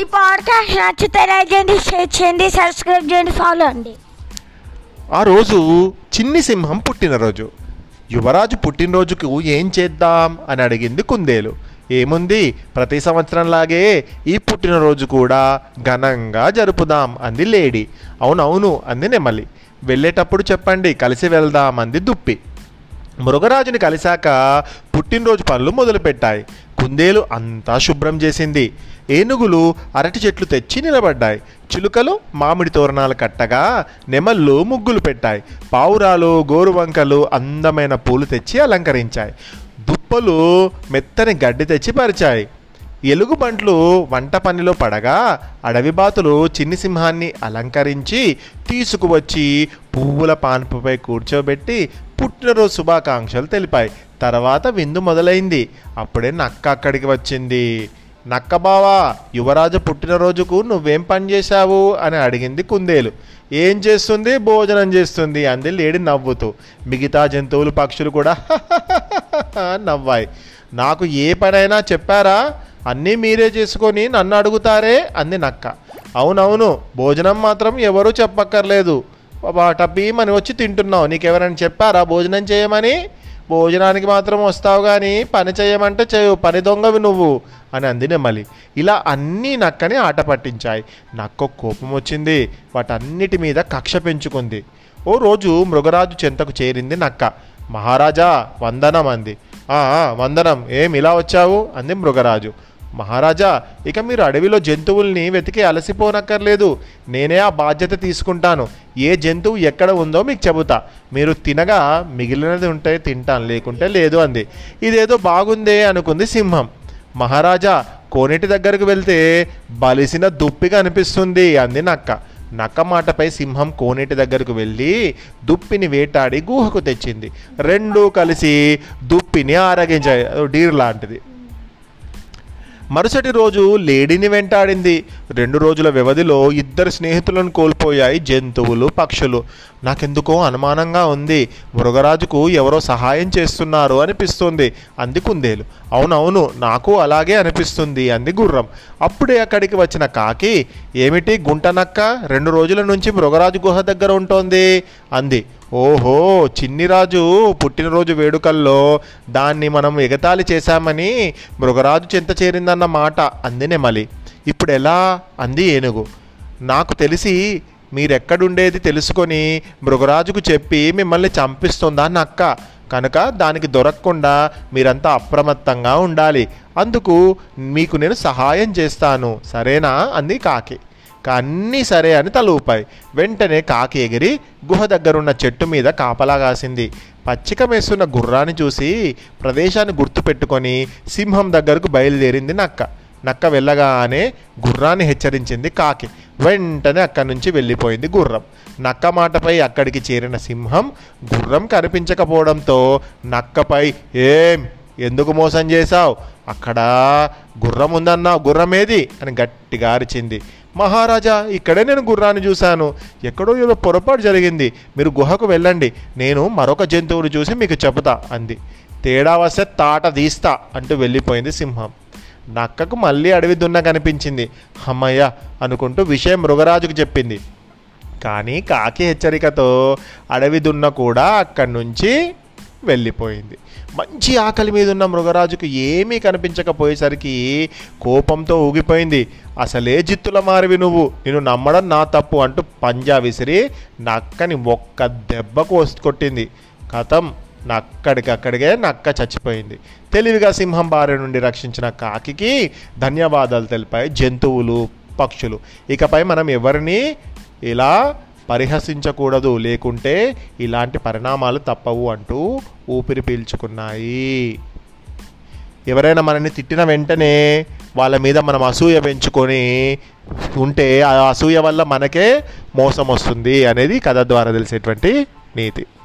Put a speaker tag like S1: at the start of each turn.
S1: ఈ పాడ్కాస్ట్ నచ్చితే లైక్ చేయండి షేర్ చేయండి సబ్స్క్రైబ్ చేయండి ఫాలో అండి
S2: ఆ రోజు చిన్ని సింహం పుట్టినరోజు యువరాజు పుట్టినరోజుకు ఏం చేద్దాం అని అడిగింది కుందేలు ఏముంది ప్రతి సంవత్సరంలాగే ఈ పుట్టినరోజు కూడా ఘనంగా జరుపుదాం అంది లేడీ అవునవును అంది నెమలి వెళ్ళేటప్పుడు చెప్పండి కలిసి వెళ్దాం అంది దుప్పి మృగరాజుని కలిశాక పుట్టినరోజు పనులు మొదలుపెట్టాయి కుందేలు అంతా శుభ్రం చేసింది ఏనుగులు అరటి చెట్లు తెచ్చి నిలబడ్డాయి చిలుకలు మామిడి తోరణాలు కట్టగా నెమళ్ళు ముగ్గులు పెట్టాయి పావురాలు గోరువంకలు అందమైన పూలు తెచ్చి అలంకరించాయి దుప్పలు మెత్తని గడ్డి తెచ్చి పరిచాయి ఎలుగుబంట్లు వంట పనిలో పడగా అడవి బాతులు చిన్ని సింహాన్ని అలంకరించి తీసుకువచ్చి పువ్వుల పాన్పుపై కూర్చోబెట్టి పుట్టినరోజు శుభాకాంక్షలు తెలిపాయి తర్వాత విందు మొదలైంది అప్పుడే నక్క అక్కడికి వచ్చింది నక్క బావా యువరాజు పుట్టినరోజుకు నువ్వేం పని చేశావు అని అడిగింది కుందేలు ఏం చేస్తుంది భోజనం చేస్తుంది అంది లేడి నవ్వుతూ మిగతా జంతువులు పక్షులు కూడా నవ్వాయి నాకు ఏ పనైనా చెప్పారా అన్నీ మీరే చేసుకొని నన్ను అడుగుతారే అంది నక్క అవునవును భోజనం మాత్రం ఎవరూ చెప్పక్కర్లేదు టప్పి మనం వచ్చి తింటున్నావు నీకెవరైనా చెప్పారా భోజనం చేయమని భోజనానికి మాత్రం వస్తావు కానీ పని చేయమంటే చేయవు పని దొంగవి నువ్వు అని అంది నెమలి ఇలా అన్నీ నక్కని ఆట పట్టించాయి నక్క కోపం వచ్చింది వాటన్నిటి మీద కక్ష పెంచుకుంది ఓ రోజు మృగరాజు చెంతకు చేరింది నక్క మహారాజా వందనం అంది "ఆ, ఆ, వందనం ఏం ఇలా వచ్చావు అంది మృగరాజు మహారాజా ఇక మీరు అడవిలో జంతువుల్ని వెతికి అలసిపోనక్కర్లేదు నేనే ఆ బాధ్యత తీసుకుంటాను ఏ జంతువు ఎక్కడ ఉందో మీకు చెబుతా మీరు తినగా మిగిలినది ఉంటే తింటాను లేకుంటే లేదు అంది ఇదేదో బాగుందే అనుకుంది సింహం మహారాజా కోనేటి దగ్గరకు వెళ్తే బలిసిన దుప్పిగా అనిపిస్తుంది అంది నక్క నక్క మాటపై సింహం కోనేటి దగ్గరకు వెళ్ళి దుప్పిని వేటాడి గుహకు తెచ్చింది రెండూ కలిసి దుప్పిని ఆరగించాయి అదో డీర్ లాంటిది మరుసటి రోజు లేడీని వెంటాడింది రెండు రోజుల వ్యవధిలో ఇద్దరు స్నేహితులను కోల్పోయాయి జంతువులు పక్షులు నాకెందుకో అనుమానంగా ఉంది మృగరాజుకు ఎవరో సహాయం చేస్తున్నారు అనిపిస్తుంది అంది కుందేలు అవునవును నాకు అలాగే అనిపిస్తుంది అంది గుర్రం అప్పుడే అక్కడికి వచ్చిన కాకి ఏమిటి గుంటనక్క రెండు రోజుల నుంచి మృగరాజు గుహ దగ్గర ఉంటోంది అంది ఓహో చిన్నిరాజు పుట్టినరోజు వేడుకల్లో దాన్ని మనం ఎగతాళి చేశామని మృగరాజు చెంత చేరిందన్న మాట అంది నెమలి ఇప్పుడు ఎలా అంది ఏనుగు నాకు తెలిసి మీరెక్కడుండేది తెలుసుకొని మృగరాజుకు చెప్పి మిమ్మల్ని చంపిస్తుందా నక్క కనుక దానికి దొరకకుండా మీరంతా అప్రమత్తంగా ఉండాలి అందుకు మీకు నేను సహాయం చేస్తాను సరేనా అంది కాకి అన్నీ సరే అని తల ఊపాయి వెంటనే కాకి ఎగిరి గుహ దగ్గరున్న చెట్టు మీద కాపలా కాసింది పచ్చిక మేస్తున్న గుర్రాన్ని చూసి ప్రదేశాన్ని గుర్తుపెట్టుకొని సింహం దగ్గరకు బయలుదేరింది నక్క నక్క వెళ్ళగానే గుర్రాన్ని హెచ్చరించింది కాకి వెంటనే అక్కడి నుంచి వెళ్ళిపోయింది గుర్రం నక్క మాటపై అక్కడికి చేరిన సింహం గుర్రం కనిపించకపోవడంతో నక్కపై ఏం ఎందుకు మోసం చేశావు అక్కడ గుర్రం ఉందన్నావు గుర్రం ఏది అని గట్టిగా అరిచింది మహారాజా ఇక్కడే నేను గుర్రాన్ని చూశాను ఎక్కడో ఏదో పొరపాటు జరిగింది మీరు గుహకు వెళ్ళండి నేను మరొక జంతువుని చూసి మీకు చెబుతా అంది తేడా వస్తే తాట తీస్తా అంటూ వెళ్ళిపోయింది సింహం నక్కకు మళ్ళీ అడవి దున్న కనిపించింది అమ్మయ్య అనుకుంటూ విషయం మృగరాజుకు చెప్పింది కానీ కాకి హెచ్చరికతో అడవి దున్న కూడా అక్కడి నుంచి వెళ్ళిపోయింది మంచి ఆకలి మీద ఉన్న మృగరాజుకు ఏమీ కనిపించకపోయేసరికి కోపంతో ఊగిపోయింది అసలే జిత్తుల మారివి నువ్వు నేను నమ్మడం నా తప్పు అంటూ పంజా విసిరి నక్కని ఒక్క దెబ్బ కోసి కొట్టింది కథం నక్కడికక్కడికే నక్క చచ్చిపోయింది తెలివిగా సింహం బారి నుండి రక్షించిన కాకికి ధన్యవాదాలు తెలిపాయి జంతువులు పక్షులు ఇకపై మనం ఎవరిని ఇలా పరిహసించకూడదు లేకుంటే ఇలాంటి పరిణామాలు తప్పవు అంటూ ఊపిరి పీల్చుకున్నాయి ఎవరైనా మనల్ని తిట్టిన వెంటనే వాళ్ళ మీద మనం అసూయ పెంచుకొని ఉంటే ఆ అసూయ వల్ల మనకే మోసం వస్తుంది అనేది కథ ద్వారా తెలిసేటువంటి నీతి